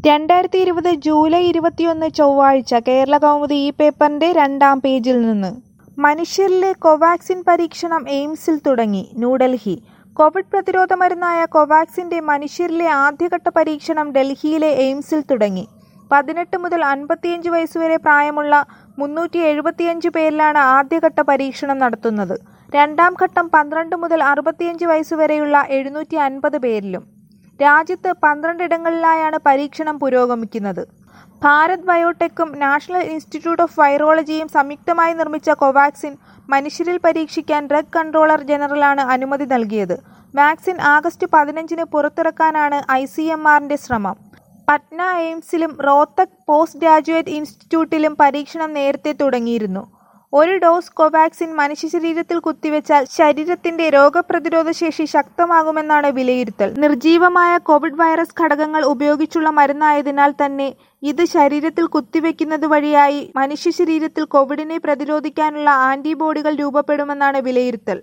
രണ്ടായിരത്തി ഇരുപത് ജൂലൈ ഇരുപത്തിയൊന്ന് ചൊവ്വാഴ്ച കേരള കൗമുദി ഈ പേപ്പറിന്റെ രണ്ടാം പേജിൽ നിന്ന് മനുഷ്യരിലെ കോവാക്സിൻ പരീക്ഷണം എയിംസിൽ തുടങ്ങി ന്യൂഡൽഹി കോവിഡ് പ്രതിരോധ മരുന്നായ കോവാക്സിന്റെ മനുഷ്യരിലെ ആദ്യഘട്ട പരീക്ഷണം ഡൽഹിയിലെ എയിംസിൽ തുടങ്ങി പതിനെട്ട് മുതൽ അൻപത്തിയഞ്ച് വയസ്സുവരെ പ്രായമുള്ള മുന്നൂറ്റി എഴുപത്തിയഞ്ച് പേരിലാണ് ആദ്യഘട്ട പരീക്ഷണം നടത്തുന്നത് രണ്ടാം ഘട്ടം പന്ത്രണ്ട് മുതൽ അറുപത്തിയഞ്ച് വയസ്സുവരെയുള്ള എഴുന്നൂറ്റി അൻപത് പേരിലും രാജ്യത്ത് പന്ത്രണ്ടിടങ്ങളിലായാണ് പരീക്ഷണം പുരോഗമിക്കുന്നത് ഭാരത് ബയോടെക്കും നാഷണൽ ഇൻസ്റ്റിറ്റ്യൂട്ട് ഓഫ് വൈറോളജിയും സംയുക്തമായി നിർമ്മിച്ച കോവാക്സിൻ മനുഷ്യരിൽ പരീക്ഷിക്കാൻ ഡ്രഗ് കൺട്രോളർ ജനറലാണ് അനുമതി നൽകിയത് വാക്സിൻ ആഗസ്റ്റ് പതിനഞ്ചിന് പുറത്തിറക്കാനാണ് ഐ സി എം ആറിന്റെ ശ്രമം പട്ന എയിംസിലും റോത്തക് പോസ്റ്റ് ഗ്രാജുവേറ്റ് ഇൻസ്റ്റിറ്റ്യൂട്ടിലും പരീക്ഷണം നേരത്തെ തുടങ്ങിയിരുന്നു ഒരു ഡോസ് കോവാക്സിൻ മനുഷ്യ ശരീരത്തിൽ കുത്തിവെച്ചാൽ ശരീരത്തിന്റെ രോഗപ്രതിരോധ ശേഷി ശക്തമാകുമെന്നാണ് വിലയിരുത്തൽ നിർജീവമായ കോവിഡ് വൈറസ് ഘടകങ്ങൾ ഉപയോഗിച്ചുള്ള മരുന്നായതിനാൽ തന്നെ ഇത് ശരീരത്തിൽ കുത്തിവെക്കുന്നത് വഴിയായി മനുഷ്യ ശരീരത്തിൽ കോവിഡിനെ പ്രതിരോധിക്കാനുള്ള ആന്റിബോഡികൾ രൂപപ്പെടുമെന്നാണ് വിലയിരുത്തൽ